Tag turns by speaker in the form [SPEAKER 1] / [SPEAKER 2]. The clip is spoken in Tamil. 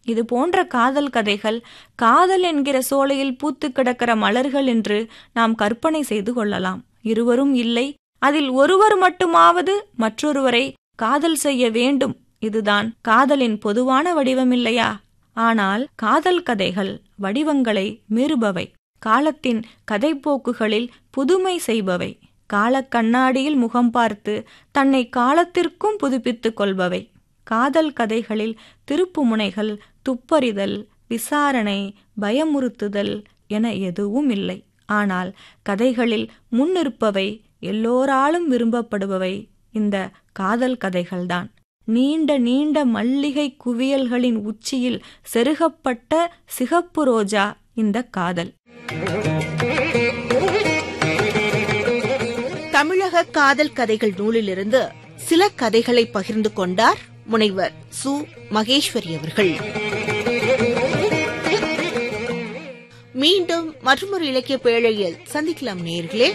[SPEAKER 1] இது போன்ற காதல் கதைகள் காதல் என்கிற சோலையில் பூத்து கிடக்கிற மலர்கள் என்று நாம் கற்பனை செய்து கொள்ளலாம் இருவரும் இல்லை அதில் ஒருவர் மட்டுமாவது மற்றொருவரை காதல் செய்ய வேண்டும் இதுதான் காதலின் பொதுவான வடிவமில்லையா ஆனால் காதல் கதைகள் வடிவங்களை மீறுபவை காலத்தின் கதைப்போக்குகளில் புதுமை செய்பவை காலக் கண்ணாடியில் முகம் பார்த்து தன்னை காலத்திற்கும் புதுப்பித்துக் கொள்பவை காதல் கதைகளில் திருப்புமுனைகள் துப்பறிதல் விசாரணை பயமுறுத்துதல் என எதுவும் இல்லை ஆனால் கதைகளில் முன்னிற்பவை எல்லோராலும் விரும்பப்படுபவை இந்த காதல் கதைகள்தான் நீண்ட நீண்ட மல்லிகை குவியல்களின் உச்சியில் செருகப்பட்ட சிகப்பு ரோஜா இந்த காதல்
[SPEAKER 2] தமிழக காதல் கதைகள் நூலிலிருந்து சில கதைகளை பகிர்ந்து கொண்டார் முனைவர் சு மகேஸ்வரி அவர்கள் மீண்டும் மற்றொரு இலக்கிய பேழையில் சந்திக்கலாம் நேர்களே